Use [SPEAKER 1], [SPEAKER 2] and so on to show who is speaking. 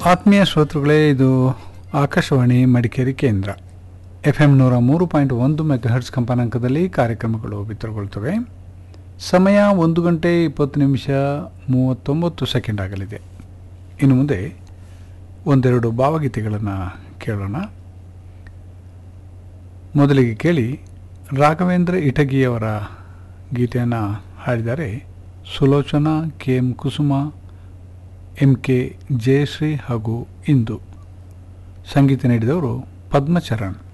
[SPEAKER 1] ಆತ್ಮೀಯ ಶ್ರೋತೃಗಳೇ ಇದು ಆಕಾಶವಾಣಿ ಮಡಿಕೇರಿ ಕೇಂದ್ರ ಎಫ್ ಎಂ ನೂರ ಮೂರು ಪಾಯಿಂಟ್ ಒಂದು ಮೆಗಾಹರ್ಟ್ಸ್ ಕಂಪನಾಂಕದಲ್ಲಿ ಕಾರ್ಯಕ್ರಮಗಳು ಬಿತ್ತರಗೊಳ್ಳುತ್ತವೆ ಸಮಯ ಒಂದು ಗಂಟೆ ಇಪ್ಪತ್ತು ನಿಮಿಷ ಮೂವತ್ತೊಂಬತ್ತು ಸೆಕೆಂಡ್ ಆಗಲಿದೆ ಇನ್ನು ಮುಂದೆ ಒಂದೆರಡು ಭಾವಗೀತೆಗಳನ್ನು ಕೇಳೋಣ ಮೊದಲಿಗೆ ಕೇಳಿ ರಾಘವೇಂದ್ರ ಇಟಗಿಯವರ ಗೀತೆಯನ್ನು ಹಾಡಿದ್ದಾರೆ Sulochana K M Kusuma M K Jayashree ಹಾಗೂ ಇಂದು ಸಂಗೀತ ನೀಡಿದವರು ಪದ್ಮಚರಣ್